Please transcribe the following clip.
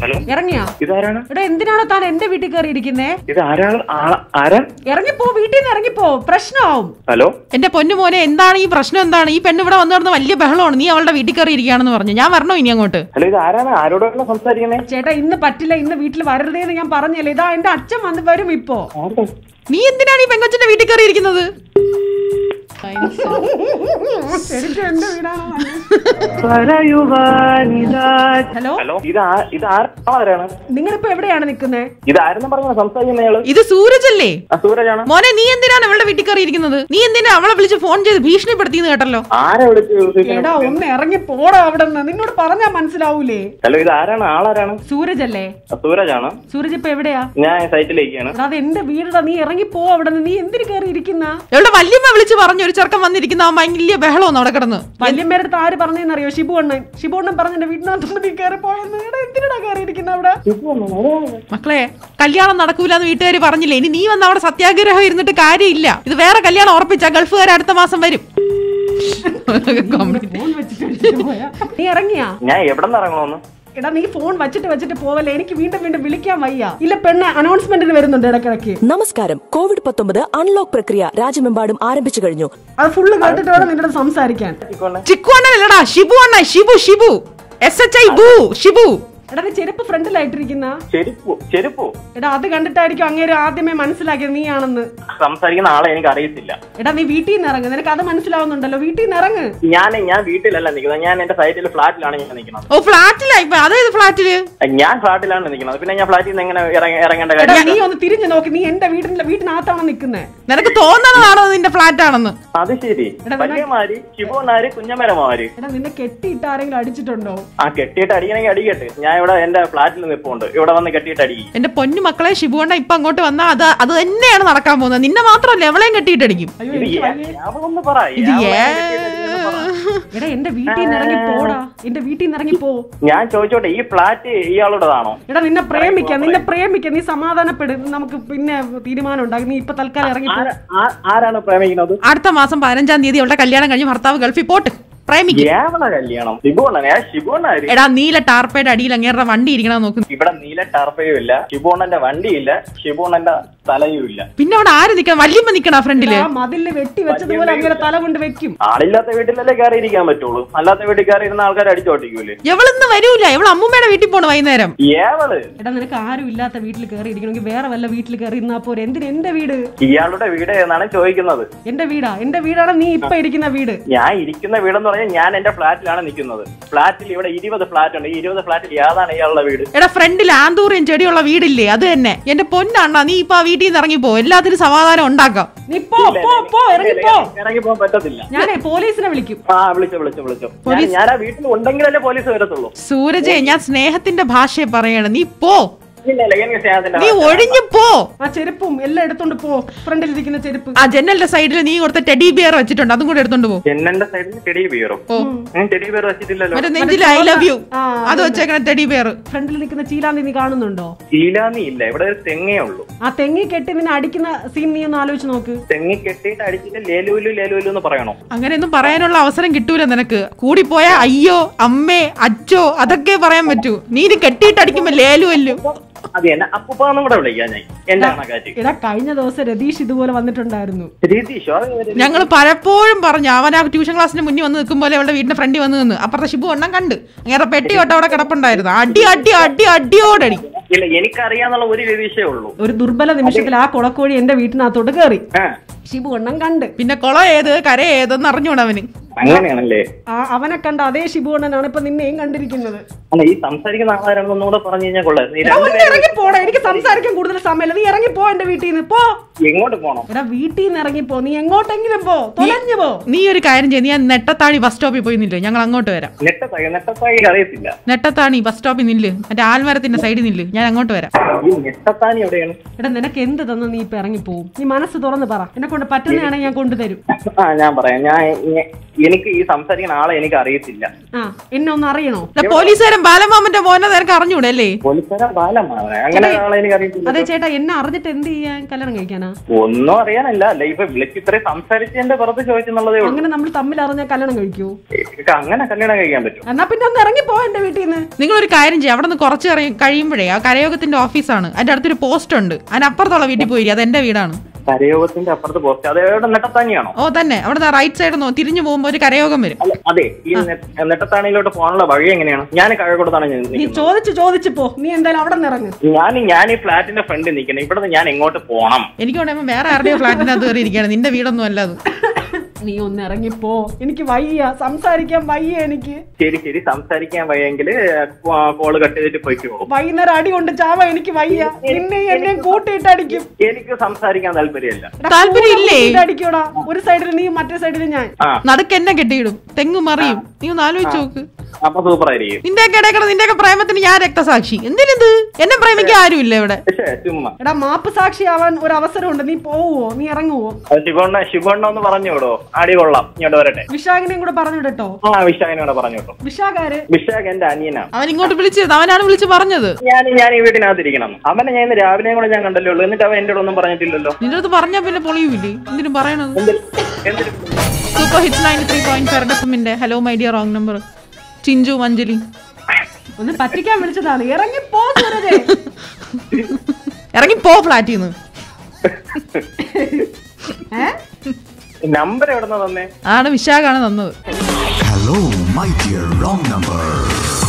Hello ഇറങ്ങിയാ ഇതാരാണ് എടാ എന്തിനാണോ താൻ എന്റെ വീട്ടിൽ കയറി ഇരിക്കുന്നേ ഇത് ആരാണ് ആ- ആരാ ഇറങ്ങിപ്പോ വീട്ടിൽ നിന്ന് ഇറങ്ങിപ്പോ പ്രശ്നമാവും ഹലോ എന്റെ പൊന്നു മോനെ എന്താണ് ഈ പ്രശ്നം എന്താണ് ഈ പെണ്ണ് ഇവിടെ വന്നു കിടന്ന് വലിയ ബഹളമാണ് നീ അവളുടെ വീട്ടിൽ കയറി ഇരിക്കുകയാണെന്ന് പറഞ്ഞു ഞാൻ വരണോ ഇനി അങ്ങോട്ട് ഹലോ ഇത് ആരാണ് ആരോടാണ് സംസാരിക്കുന്നേ ചേട്ടാ ഇന്ന് പറ്റില്ല ഇന്ന് വീട്ടിൽ വരരുതേന്ന് ഞാൻ പറഞ്ഞല്ലേ ഇതാ എന്റെ അച്ഛൻ വന്ന് വരും ഇപ്പോ ആരുടെ? നീ എന്തിനാണ് ഈ പെങ്കൊച്ചിന്റെ വീട്ടിൽ കയറി ഇരിക്കുന്നത് ശരിക്കും എന്റെ വീടാണോ ഹലോ ഹലോ ഇത് ആ- ഇത് ആ- ആരാണ് നിങ്ങളിപ്പോ എവിടെയാണ് നിക്കുന്നേ ഇത് ആരെന്ന് പറഞ്ഞ സംസാരിക്കുന്നയാള് ഇത് സൂരജ് അല്ലേ ആ സൂരജാണ് മോനെ നീ എന്തിനാണ് അവളുടെ വീട്ടിൽ കയറി ഇരിക്കുന്നത് നീ എന്തിനാ അവളെ വിളിച്ച് ഫോൺ ചെയ്ത് ഭീഷണിപ്പെടുത്തിന്ന് കേട്ടല്ലോ ആരെ വിളിച്ച് എടാ ഒന്ന് ഇറങ്ങി പോടാ അവിടെ നിന്ന് നിന്നോട് പറഞ്ഞാ മനസ്സിലാവൂലേ ഹലോ ഇത് ആരാണ് ആളാരാണ് സൂരജ് അല്ലേ ആ, സൂരജാണ് സൂരജ് ഇപ്പൊ എവിടെയാ ഞാൻ സൈറ്റിലേക്കാണ് എടാ അത് എന്റെ വീടാ നീ ഇറങ്ങി പോ അവിടെ നിന്ന് നീ എന്തിനു കയറി ഇരിക്കുന്ന എവിടെ വല്യമ്മ വിളിച്ച് പറഞ്ഞു ഒരു ചെറുക്കൻ വന്നിരിക്കുന്ന അവൻ വലിയ ബഹളമാണ് അവിടെ കിടന്ന് വല്യമ്മേരടുത്ത് ആര് പറഞ്ഞെന്നറിയോ ഷിബു അണ്ണൻ ഷിബു അണ്ണൻ പറഞ്ഞ എന്റെ വീട്ടിനകത്തോണ്ട് നീ കയറി പോയെന്ന് എടാ എന്തിനാ കയറി ഇരിക്കുന്ന അവിടെ മക്കളെ കല്യാണം നടക്കൂലെന്ന് വീട്ടുകാർ പറഞ്ഞില്ലേ ഇനി നീ വന്ന് അവിടെ സത്യാഗ്രഹം ഇരുന്നിട്ട് കാര്യമില്ല ഇത് വേറെ കല്യാണം ഉറപ്പിച്ച ഗൾഫുകാർ അടുത്ത മാസം വരും Comedy. ഫോൺ വെച്ചിട്ട് വിളിച്ചിട്ട് പോയാ. നീ ഇറങ്ങിയാ ഞാൻ എവിടെ നിന്ന് ഇറങ്ങണമെന്ന് എടാ നീ ഫോൺ വെച്ചിട്ട് വെച്ചിട്ട് പോവല്ലേ എനിക്ക് വീണ്ടും വീണ്ടും വിളിക്കാൻ വയ്യ ഇല്ല പെണ്ണ് അനൗൺസ്മെന്റിന് വരുന്നുണ്ട് ഇടക്കിടക്ക് നമസ്കാരം കോവിഡ് പത്തൊമ്പത് അൺലോക്ക് പ്രക്രിയ രാജ്യമെമ്പാടും ആരംഭിച്ചു കഴിഞ്ഞു അത് ഫുള്ള് കേട്ടിട്ട് വേണം നിന്റെ അടുത്ത് സംസാരിക്കാൻ ചിക്കു അണ്ണനല്ലടാ ഷിബു അണ്ണ Shibu Shibu S H I ബു ഷിബു എടാ നീ ചെരുപ്പ് ഫ്രണ്ടിലായിട്ടിരിക്കുന്ന ചെരുപ്പോ ചെരുപ്പോ എടാ അത് കണ്ടിട്ടായിരിക്കും അങ്ങേര് ആദ്യമേ മനസ്സിലാക്കിയത് നീയാണെന്ന് സംസാരിക്കുന്ന ആളെ എനിക്ക് അറിയത്തില്ല എടാ നീ വീട്ടിൽ നിന്ന് ഇറങ്ങ് നിനക്ക് അത് മനസ്സിലാവുന്നുണ്ടല്ലോ വീട്ടിൽ നിന്ന് ഇറങ്ങ് ഞാൻ ഞാൻ വീട്ടിലല്ല നിൽക്കുന്നത് ഞാൻ എന്റെ സൈറ്റിൽ ഫ്ലാറ്റിലാണ് ഞാൻ നിൽക്കുന്നത് ഓ ഫ്ലാറ്റിലാ ഇപ്പൊ അതേത് ഫ്ലാറ്റില് ഞാൻ ഫ്ലാറ്റിലാണ് നിൽക്കുന്നത് പിന്നെ ഞാൻ ഫ്ലാറ്റിൽ നിന്ന് എങ്ങനെ ഇറങ്ങ- ഇറങ്ങേണ്ട എടാ കാര്യം നീ ഒന്ന് തിരിഞ്ഞു നോക്കി നീ എന്റെ വീടിന്റെ വീട്ടിനകത്താണ് നിൽക്കുന്നേ നിനക്ക് തോന്നുന്നതാണോ നിന്റെ ഫ്ലാറ്റ് ആണെന്ന് അത് ശരി എടാ, വലിയമാര് ശിവനാര് കുഞ്ഞമരമാര് എടാ നിന്നെ കെട്ടിയിട്ട് ആരെങ്കിലും അടിച്ചിട്ടുണ്ടോ ആ കെട്ടിയിട്ട് അടിക്കണമെങ്കിൽ അടിക്കട്ടെ ഞാൻ ഇവിടെ എന്റെ ഫ്ലാറ്റിൽ നിൽപ്പുണ്ട് ഇവിടെ വന്ന് കെട്ടിയിട്ട് അടിക്കും എന്റെ പൊന്നു മക്കളെ ഷിബു അണ്ണ ഇപ്പൊ അങ്ങോട്ട് വന്നാ അത് അത് തന്നെയാണ് നടക്കാൻ പോകുന്നത് നിന്നെ മാത്രമല്ല എവളെയും കെട്ടിയിട്ടടിക്കും അയ്യോ ഇത് എനിക്ക് ഏ- വയ്യ. ഞാൻ ഒന്ന് പറ ഇത് ഞാൻ ഏ കെട്ടിയിട്ട് പറ. എടാ എന്റെ വീട്ടിൽ നിന്ന് ഇറങ്ങി പോടാ എന്റെ വീട്ടിൽ നിന്ന് ഇറങ്ങി പോ ഞാൻ ചോദിച്ചോട്ടെ ഈ ഫ്ലാറ്റ് ഇയാളുടേതാണോ എടാ നിന്നെ പ്രേമിക്കാം നിന്നെ പ്രേമിക്കാം നീ സമാധാനപ്പെടും നമുക്ക് പിന്നെ തീരുമാനം ഉണ്ടാകും നീ ഇപ്പൊ തൽക്കാലം ഇറങ്ങി പോ ആര- ആ- ആരാണ് പ്രേമിക്കുന്നത് അടുത്ത മാസം പതിനഞ്ചാം തീയതി അവളുടെ കല്യാണം കഴിഞ്ഞ് ഭർത്താവ് ഗൾഫിൽ പോട്ട് പ്രേമിക്കും ഏവള കല്യാണം ശിബുണ്ണൻ ഏ ശിബുണ്ണാര് എടാ നീല ടാർപ്പയുടെ അടിയിൽ അങ്ങേരുടെ വണ്ടി ഇരിക്കണം നോക്കുന്നു ഇവിടെ നീല ടർപ്പയും ഇല്ല ശിബുണ്ണന്റെ വണ്ടിയില്ല ശിബുണ്ണന്റെ തലയും ഇല്ല പിന്നെ അവിടെ ആര് നിക്കണം വല്യമ്മ നിക്കണ ഫ്രണ്ടില് ആ മതില് വെട്ടി വെച്ചതുപോലെ അങ്ങനെ തല കൊണ്ട് വെക്കും ആളില്ലാത്ത വീട്ടിലല്ലേ കയറി ഇരിക്കാൻ പറ്റുള്ളൂ അല്ലാത്ത വീട്ടിൽ കയറി ഇരുന്ന ആൾക്കാർ അടിച്ചോട്ടിക്കൂലേ എവളിന്ന് വരൂല എവൾ അമ്മൂമ്മയുടെ വീട്ടിൽ പോണു വൈകുന്നേരം ഏവള് എടാ നിനക്ക് ആരും ഇല്ലാത്ത വീട്ടിൽ കയറി ഇരിക്കണമെങ്കിൽ വേറെ വല്ല വീട്ടിൽ കയറി ഇരുന്നാ പോരെ എന്തിന് എന്റെ വീട് ഇയാളുടെ വീട് എന്നാണ് ചോദിക്കുന്നത് എന്റെ വീടാ എന്റെ വീടാണ് നീ ഇപ്പൊ ഇരിക്കുന്ന വീട് ഞാൻ ഇരിക്കുന്ന വീടെന്ന് പറഞ്ഞാൽ ഞാൻ എന്റെ ഫ്ലാറ്റിലാണ് നിൽക്കുന്നത് ഫ്ലാറ്റിൽ ഇവിടെ ഇരുപത് ഫ്ലാറ്റ് ഉണ്ട് ഈ ഇരുപത് ഫ്ലാറ്റിൽ ഏതാണ് ഇയാളുടെ വീട് എടാ ഫ്രണ്ടിൽ ആന്തൂറിയും ചെടിയുള്ള വീടില്ലേ അത് തന്നെ എന്റെ പൊന്നണ്ണ നീ ഇപ്പൊ ആ വീട്ടിൽ നിന്ന് ഇറങ്ങി പോ എല്ലാത്തിനും സമാധാനം ഉണ്ടാക്കാം നീ പോ പോ പോ ഇറങ്ങി പോ ഇറങ്ങി പോകാൻ പറ്റത്തില്ല ഞാനേ പോലീസിനെ വിളിക്കും ആ വിളിച്ചോ വിളിച്ചോ വിളിച്ചോ ഞാൻ- ഞാൻ ആ വീട്ടിൽ ഉണ്ടെങ്കിലല്ലേ പോലീസ് വരത്തുള്ളൂ സൂരജെ ഞാൻ സ്നേഹത്തിന്റെ ഭാഷയെ പറയാണ് നീ പോ ഇല്ല ഇല്ല എനിക്ക് സ്നേഹത്തിന്റെ നീ ആവശ്യമില്ല. ഒഴിഞ്ഞു പോ ആ ചെരുപ്പും എല്ലാം എടുത്തോണ്ട് പോ ഫ്രണ്ടിൽ ഇരിക്കുന്ന ചെരുപ്പ് ആ ജനലിന്റെ സൈഡിൽ നീ കൊടുത്ത ടെഡി ബിയർ വെച്ചിട്ടുണ്ട് അതും കൂടെ എടുത്തോണ്ട് പോ ജനലിന്റെ സൈഡിൽ ചെടി ബീറും ഓ ഞാൻ ചെടി ബീർ വെച്ചിട്ടില്ലല്ലോ മറ്റേ നെഞ്ചിൽ ഐ ലവ് യു ആ, അത് വെച്ചേക്കണ ടെഡി ബിയർ ഫ്രണ്ടിൽ നിൽക്കുന്ന ചീലാന്തി നീ കാണുന്നുണ്ടോ ചീലാന്നി ഇല്ല ഇവിടെ ഒരു തെങ്ങേ ഉള്ളൂ ആ തെങ്ങി കെട്ടി നിന്നെ അടിക്കുന്ന സീൻ നീ ഒന്ന് ആലോചിച്ച് നോക്ക് തെങ്ങി കെട്ടിയിട്ട് അടിച്ചിട്ട് ലേലുലു ലേലുലു എന്ന് പറയണോ അങ്ങനെയൊന്നും പറയാനുള്ള അവസരം കിട്ടൂല നിനക്ക് കൂടിപ്പോയ അയ്യോ അമ്മേ അച്ചോ അതൊക്കെ പറയാൻ പറ്റൂ നീ ഇത് കെട്ടിയിട്ട് അടിക്കുമ്പോ ലേലു അല്ലോ അത് എന്നെ അപ്പൂപ്പാന്നും കൂടെ വിളിക്കാം ഞാൻ എന്റെ കണക്കാറ്റ് എടാ കഴിഞ്ഞ ദിവസം രതീഷ് ഇതുപോലെ വന്നിട്ടുണ്ടായിരുന്നു രതീഷോ അത് രതീഷ്. ഞങ്ങൾ പലപ്പോഴും പറഞ്ഞു അവൻ ആ ട്യൂഷൻ ക്ലാസ്സിന് മുന്നിൽ വന്ന് നിൽക്കുമ്പോൾ അവളുടെ വീടിന്റെ ഫ്രണ്ടിൽ വന്ന് നിന്ന് അപ്പുറത്തെ ഷിബു എണ്ണം കണ്ട് അങ്ങനെ പെട്ടി തൊട്ട് അവിടെ കിടപ്പുണ്ടായിരുന്നു അടി അടി അടി അടിയോടടി ഇല്ല എനിക്കറിയാന്നുള്ള ഒരു രതീഷേ ഉള്ളൂ ഒരു ദുർബല നിമിഷത്തിൽ ആ കുളക്കോഴി എന്റെ വീട്ടിനകത്തോട്ട് കയറി ആ ഷിബു എണ്ണം കണ്ട് പിന്നെ കുളം ഏത് കര ഏതെന്ന് അറിഞ്ഞൂടാ അവന് അങ്ങനെയാണല്ലേ ആ അവനെ കണ്ട അതേ ഷിബു അണ്ണനാണ് ഇപ്പൊ നിന്നെയും കണ്ടിരിക്കുന്നത് അല്ല ഈ സംസാരിക്കുന്ന ആളാരാണെന്ന് ഒന്നുകൂടെ പറഞ്ഞു കഴിഞ്ഞാൽ കൊള്ളാം നീ എടാ, ഒന്ന് രണ്ടുപേരും ഇറങ്ങി പോടാ എനിക്ക് സംസാരിക്കാൻ കൂടുതൽ സമയമില്ല നീ ഇറങ്ങി പോ എന്റെ വീട്ടിൽ നിന്ന് പോ എങ്ങോട്ട് പോണം എടാ വീട്ടിൽ നിന്ന് ഇറങ്ങി പോ നീ എങ്ങോട്ടെങ്കിലും പോ തൊലഞ്ഞു പോ നീ ഒരു കാര്യം ചെയ്ത് ഞാൻ നെട്ടത്താണി ബസ് സ്റ്റോപ്പിൽ പോയി നില്ല് ഞങ്ങൾ അങ്ങോട്ട് വരാം നെട്ടത്തായി നെട്ടത്തായി അറിയത്തില്ല നെട്ടത്താണി ബസ് സ്റ്റോപ്പിൽ നില്ല് മറ്റേ ആൽമരത്തിന്റെ സൈഡിൽ നില്ല് ഞാൻ അങ്ങോട്ട് വരാം ഈ നെട്ടത്താനി എവിടെയാണ് എടാ നിനക്ക് എന്ത് തന്നു നീ ഇപ്പൊ ഇറങ്ങി പോവും നീ മനസ്സ് തുറന്ന് പറ എന്നെ കൊണ്ട് പറ്റുന്നതാണെങ്കിൽ ഞാൻ കൊണ്ടുതരും ആ ഞാൻ പറയാം ഞാൻ ഞ- എനിക്ക് ഈ സംസാരിക്കുന്ന ആളെ എനിക്ക് അറിയത്തില്ല ആ എന്നെ ഒന്ന് അറിയണോ ദാ പോലീസുകാരൻ ബാലമാമന്റെ മോനെ നിനക്ക് അറിഞ്ഞൂടെ അല്ലേ പോലീസുകാരൻ ബാലമാണ് അങ്ങനെ ആളെ എനിക്ക് അറിയത്തില്ല അതെ ചേട്ടാ എന്നെ അറിഞ്ഞിട്ട് എന്ത് ചെയ്യാൻ കല്യാണം കഴിക്കാനാ അറിയാനാ ഒന്നും അറിയാനല്ല അല്ല ഇപ്പൊ വിളിച്ച് ഇത്രയും സംസാരിച്ചതിന്റെ പുറത്ത് ചോദിച്ചെന്നുള്ളതേ ഉള്ളൂ അങ്ങനെ നമ്മൾ തമ്മിൽ അറിഞ്ഞ കല്യാണം കഴിക്കൂ എനിക്ക് അങ്ങനെ കല്യാണം കഴിക്കാൻ പറ്റും എന്നാ പിന്നെ ഒന്ന് ഇറങ്ങിപ്പോ എന്റെ വീട്ടിൽ നിന്ന് നിങ്ങളൊരു കാര്യം ചെയ്യും അവിടെ നിന്ന് കുറച്ച് കഴി- കഴിയുമ്പോഴേ ആ കരയോഗത്തിന്റെ ഓഫീസാണ് അതിന്റെ അടുത്തൊരു പോസ്റ്റ് ഉണ്ട് അതിനപ്പുറത്തുള്ള വീട്ടിൽ പോയി അത് എന്റെ വീടാണ് കരയോഗത്തിന്റെ അപ്പുറത്ത് പോസ്റ്റ് അത് എവിടെ നെട്ടത്താണിയാണോ ഓ തന്നെ അവിടെ റൈറ്റ് സൈഡ് നോ തിരിഞ്ഞു പോകുമ്പോ ഒരു കരയോഗം വരും അല്ല അതെ ഈ നെ- നെട്ടത്താണിയിലോട്ട് പോകാനുള്ള വഴി എങ്ങനെയാണ് ഞാൻ കഴക്കൂടത്താണ് ഞാൻ നീ നിൽക്കുന്നത് ചോദിച്ചു ചോദിച്ചു പോ നീ എന്തായാലും അവിടെ നിന്ന് ഇറങ്ങ് ഞാൻ ഞാൻ ഈ ഫ്ലാറ്റിന്റെ ഫ്രണ്ടിൽ നിൽക്കുന്നത് ഇവിടുന്ന് ഞാൻ എങ്ങോട്ട് പോണം എനിക്ക് വേണമെങ്കിൽ വേറെ ആരുടെയോ ഫ്ലാറ്റിനകത്ത് കയറി ഇരിക്കുകയാണ് നിന്റെ വീടൊന്നും അല്ല അത് നീ ഒന്ന് ഇറങ്ങിപ്പോ എനിക്ക് വയ്യ സംസാരിക്കാൻ വയ്യ എനിക്ക് ശരി ശരി സംസാരിക്കാൻ വയ്യെങ്കിൽ കോള് കട്ട് ചെയ്തിട്ട് പോയിക്കോ വൈകുന്നേരം അടി കൊണ്ട് ചാവ എനിക്ക് വയ്യ നിന്നെ എന്നെ കൂട്ടിയിട്ട് അടിക്കും എനിക്ക് സംസാരിക്കാൻ താല്പര്യമില്ല എടാ, താല്പര്യം കൂടെ ഇല്ലേ? കൂട്ടിയിട്ട് അടിക്കൂടാ ഒരു സൈഡിൽ നീ മറ്റേ സൈഡിൽ ഞാൻ ആ നടുക്ക് എന്നെ കെട്ടിയിടും തെങ്ങ് മറിയും നീ ഒന്ന് ആലോചിച്ച് നോക്ക് അപ്പൊ സൂപ്പർ ആയിരിക്കും നിന്റെയൊക്കെ ഇടയ്ക്കട നിന്റെയൊക്കെ പ്രേമത്തിന് ഞാൻ രക്തസാക്ഷി എന്തിനിത് എന്നെ പ്രേമിക്കാൻ ആരുമില്ല ഇവിടെ പക്ഷേ ചുമ്മാ എടാ മാപ്പ് സാക്ഷിയാവാൻ ഒരു അവസരമുണ്ട് നീ പോവോ നീ ഇറങ്ങുവോ അത് ശിവണ്ണ ശിവണ്ണ ഒന്ന് പറഞ്ഞു വിടോ അടി കൊള്ളാം ഇങ്ങോട്ട് വരട്ടെ വിശാഖിനെയും കൂടെ പറഞ്ഞു വിടട്ടോ ആ വിശാഖിനോട് പറഞ്ഞു വിട്ടോ വിശാഖാര് വിശാഖ് എന്റെ അനിയനാണ് അവൻ ഇങ്ങോട്ട് വിളിച്ചത് അവനാണ് വിളിച്ച് പറഞ്ഞത് ഞാൻ ഞാൻ ഈ വീട്ടിനകത്തിരിക്കണം അവനെ ഞാൻ ഇന്ന് രാവിലെയും കൂടെ ഞാൻ കണ്ടല്ലേ ഉള്ളൂ എന്നിട്ട് അവൻ എന്നോട് ഒന്നും പറഞ്ഞിട്ടില്ലല്ലോ നിന്റെ അടുത്ത് പറഞ്ഞാ പിന്നെ പൊളിയൂലേ എന്തിനും പറയണത് എന്തിന് എന്തിന് super hits ninety three point fair എഫിന്റെ hello my dear wrong number Chinchu Manjali ഒന്ന് പറ്റിക്കാൻ വിളിച്ചതാണ് ഇറങ്ങി പോ സൂരജേ ഇറങ്ങി പോ ഫ്ലാറ്റിൽ നിന്ന് ഏ നമ്പർ എവിടെ നിന്ന് തന്നെ ആണ് വിശാഖാണ് തന്നത് Hello, my dear wrong number.